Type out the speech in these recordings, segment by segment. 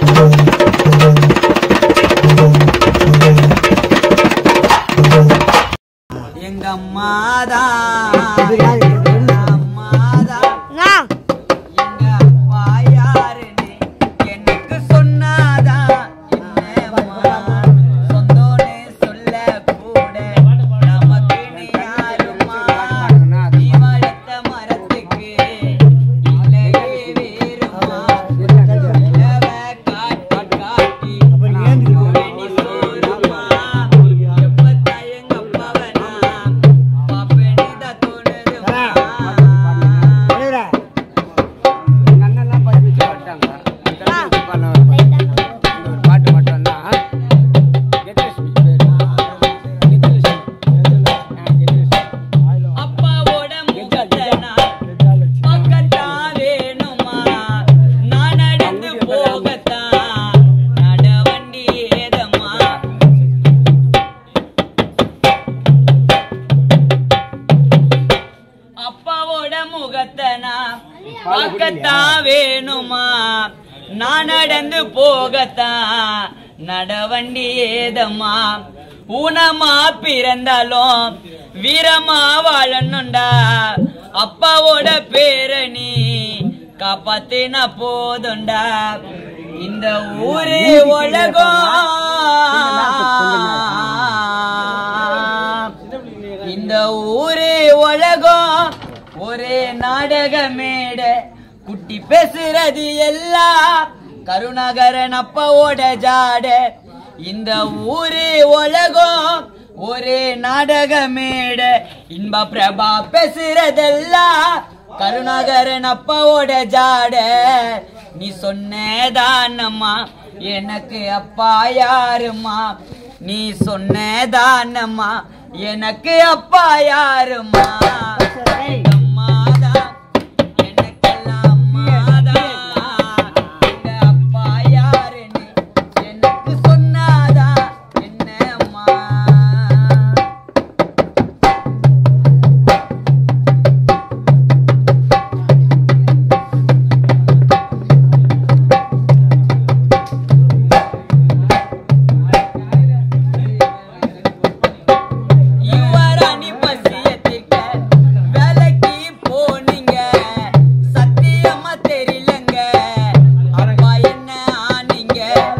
எங்க அம்மாதான் அம்மாதான் நான் எங்க அப்பா யாருன்னு எனக்கு சொன்னாதான் என்னம்மா சொந்தோன்னு சொல்ல கூட நமக்குன்னு யாரும்மா நீ வளர்த்த மரத்துக்கு இல்லையே வேறுமா நிலவ காட்டி காட்டி வேணி சோறுமா எப்பத்தா எங்க அப்பாவனா பாப்பேனிதா தோணுதுமா பாட்டு மட்டும்தான் அப்பாவோட முகத்தனா பக்கத்தான் வேணுமா நான் நடந்து போகத்தான் நட வண்டி ஏதம்மா அப்பாவோட முகத்தனா பக்கத்தான் வேணுமா நான் நடந்து போகத்தான் நடவண்டி ஏதம்மா ஊனமா பிறந்தாலும் வீரமா வாழணும்டா அப்பாவோட பேரணி காப்பாத்தினா போதும்டா இந்த ஊரே உலகம் இந்த ஊரே உலகம் ஒரே நாடக மேட குட்டி பேசுறது எல்லாம் கருணாகரன் அப்பாவோட ஜாட இந்த ஊரே உலகம் ஒரே நாடக மேட இன்ப பிரபா பேசுறதெல்லாம் கருணாகரன் அப்பாவோட ஜாட நீ சொன்னதானம்மா எனக்கு அப்பா யாருமா நீ சொன்னதானம்மா எனக்கு அப்பா யாருமா அம்மாதான், எனக்கெல்லாம் அம்மாதான். எங்க அப்பா யாருன்னு எனக்கு சொன்னாதா என்ன அம்மா யுவராணி பசியத்திற்க வேலைக்கு போனீங்க சத்தியமா தெரியலங்க அப்பா என்ன ஆனீங்க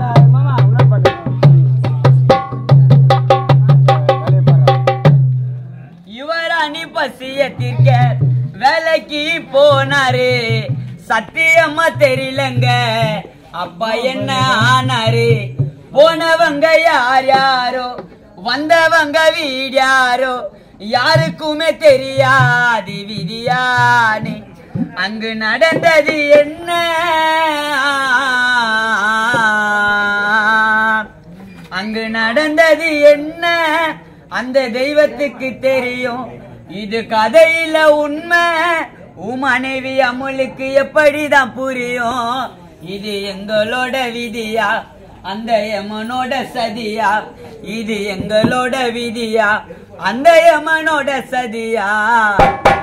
யுவராணி பசியத்திற்க வேலைக்கு போனாரு சத்தியமா தெரியலங்க அப்பா என்ன ஆனாரு போனவங்க யார் யாரோ வந்தவங்க வீடாரோ யாருக்குமே தெரியாது விதியானே அங்கு நடந்தது என்ன அங்கு நடந்தது என்ன அந்த தெய்வத்துக்கு தெரியும் இது கதையில உண்மை உன் மனைவி அமுலுக்கு எப்படிதான் புரியும் இது எங்களோட விதியா அந்த யமனோட சதியா இது எங்களோட விதியா அந்த யமனோட சதியா